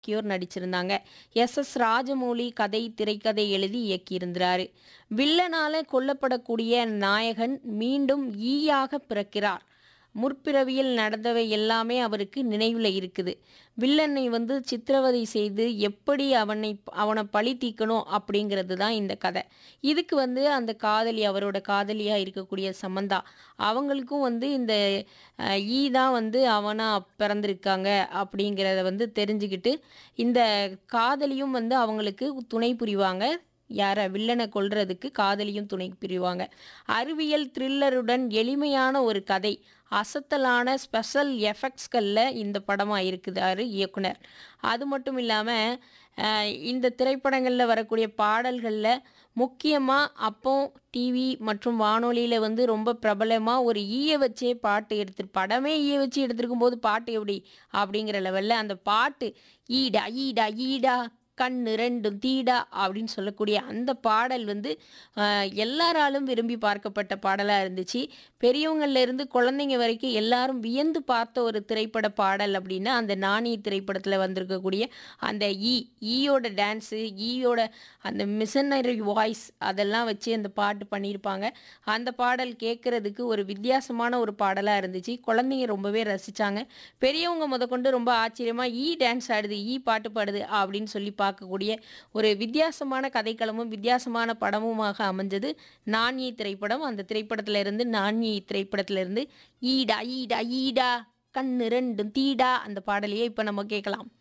ஆகியோர் நடிச்சிருந்தாங்க S S Rajamouli கதை திரைக்கதை எழுதி இயக்கியிருந்தாரு வில்லனால கொல்லப்படக்கூடிய நாயகன் மீண்டும் ஈயாக பிறக்கிறார் முற்பிறவியில் நடந்தவை எல்லாமே அவருக்கு நினைவில் இருக்குது வில்லனை வந்து சித்திரவதை செய்து எப்படி அவனை அவனை பழி தீக்கணும் அப்படிங்கிறது தான் இந்த கதை இதுக்கு வந்து அந்த காதலி அவரோட காதலியாக இருக்கக்கூடிய சமந்தா அவங்களுக்கும் வந்து இந்த அஹ், ஈ தான் வந்து அவனா பிறந்திருக்காங்க அப்படிங்கிறத வந்து தெரிஞ்சுக்கிட்டு இந்த காதலியும் வந்து அவங்களுக்கு துணை புரிவாங்க யாரை வில்லனை கொல்றதுக்கு காதலியும் துணை புரிவாங்க அறிவியல் த்ரில்லருடன் எளிமையான ஒரு கதை அசத்தலான ஸ்பெஷல் எஃபெக்ட்ஸ்களில் இந்த படமாக இருக்குதாரு இயக்குனர் அது மட்டும் இல்லாமல் இந்த திரைப்படங்களில் வரக்கூடிய பாடல்களில் முக்கியமாக அப்போ டிவி மற்றும் வானொலியில் வந்து ரொம்ப பிரபலமாக ஒரு ஈய வச்சே பாட்டு எடுத்து படமே ஈய வச்சு எடுத்திருக்கும் போது பாட்டு எப்படி அப்படிங்கிற லெவலில் அந்த பாட்டு ஈடா ஈடா ஈடா கண்ணு ரெண்டும் தீடா அப்படின்னு சொல்லக்கூடிய அந்த பாடல் வந்து ஆஹ், எல்லாராலும் விரும்பி பார்க்கப்பட்ட பாடலாக இருந்துச்சு பெரியவங்கள்ல இருந்து குழந்தைங்க வரைக்கும் எல்லாரும் வியந்து பார்த்த ஒரு திரைப்பட பாடல் அப்படின்னா அந்த நாணி திரைப்படத்தில் வந்திருக்கக்கூடிய அந்த ஈ ஈயோட டான்ஸு ஈயோட அந்த மிஷனரி வாய்ஸ் அதெல்லாம் வச்சு அந்த பாட்டு பண்ணியிருப்பாங்க அந்த பாடல் கேட்குறதுக்கு ஒரு வித்தியாசமான ஒரு பாடலாக இருந்துச்சு குழந்தைங்க ரொம்பவே ரசித்தாங்க பெரியவங்க முதற்கொண்டு ரொம்ப ஆச்சரியமாக ஈ டான்ஸ் ஆடுது ஈ பாட்டு பாடுது அப்படின்னு சொல்லி பார்க்கக்கூடிய ஒரு வித்தியாசமான கதைக்களமும் வித்தியாசமான படமுமாக அமைஞ்சது நான்யி திரைப்படம் அந்த திரைப்படத்துல இருந்து நான்யி திரைப்படத்துல இருந்து ஈடா ஈடா ஈடா கண்ணு ரெண்டும் தீடா அந்த பாடலையே இப்போ நம்ம கேட்கலாம்